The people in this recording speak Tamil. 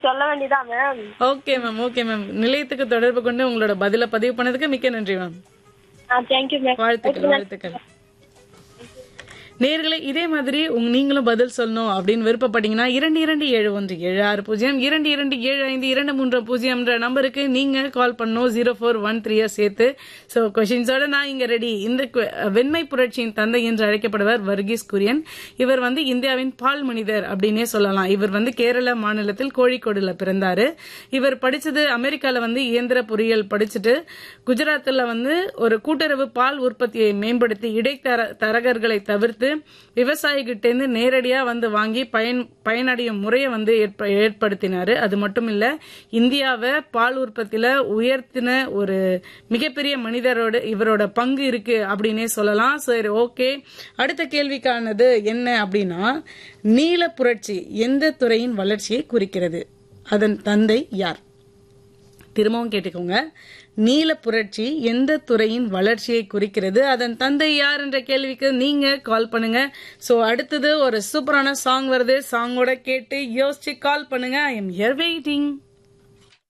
சொல்ல வேண்டியதா ma'am okay ma'am okay ma'am நிலையத்துக்கு தொடர்பு கொண்டு உங்களோட பதில பதிவு பண்ணதுக்கு மிக்க நன்றி மேம் ஆ தேங்க்யூ மேம் வாழ்த்துக்கள் வாழ்த்துக்கள் நேர்களை இதே மாதிரி உங்க நீங்களும் பதில் சொல்லணும் அப்படின்னு விருப்பப்பட்டீங்கன்னா இரண்டு இரண்டு ஏழு ஒன்று ஏழு ஆறு பூஜ்ஜியம் இரண்டு இரண்டு ஏழு ஐந்து இரண்டு மூன்று பூஜ்ஜியம்ன்ற நம்பருக்கு நீங்க கால் பண்ணணும் ஜீரோ ஃபோர் ஒன் த்ரீயா சேர்த்து ஸோ கொஷின்ஸோட நான் இங்க ரெடி இந்த que- வெண்மை புரட்சியின் தந்தை என்று அழைக்கப்படுவர் வர்கீஸ் குரியன் இவர் வந்து இந்தியாவின் பால் மனிதர் அப்படின்னே சொல்லலாம் இவர் வந்து கேரள மாநிலத்தில் கோழிக்கோடுல பிறந்தாரு இவர் படிச்சது அமெரிக்கால வந்து இயந்திர பொறியியல் படிச்சுட்டு குஜராத்தில் வந்து ஒரு கூட்டுறவு பால் உற்பத்தியை மேம்படுத்தி இடைத்தர தரகர்களை தவிர்த்து விவசாயிகிட்ட இருந்து நேரடியா வந்து வாங்கி பயன் பயனடையும் முறையை வந்து ஏற்ப- ஏற்படுத்தினாரு அது மட்டும் இல்ல இந்தியாவை பால் உற்பத்தியில உயர்த்தின ஒரு மிகப்பெரிய மனிதரோட இவரோட பங்கு இருக்கு அப்படின்னே சொல்லலாம் சரி ஓகே அடுத்த கேள்விக்கானது என்ன அப்படின்னா நீல புரட்சி எந்த துறையின் வளர்ச்சியை குறிக்கிறது அதன் தந்தை யார் திரும்பவும் கேட்டுக்கோங்க நீல புரட்சி எந்த துறையின் வளர்ச்சியை குறிக்கிறது அதன் தந்தை யார் என்ற கேள்விக்கு நீங்க கால் பண்ணுங்க சோ அடுத்தது ஒரு சூப்பரான சாங் வருது சாங்கோட கேட்டு யோசிச்சு கால் பண்ணுங்க ஐ எம் ஹியர் வெயிட்டிங்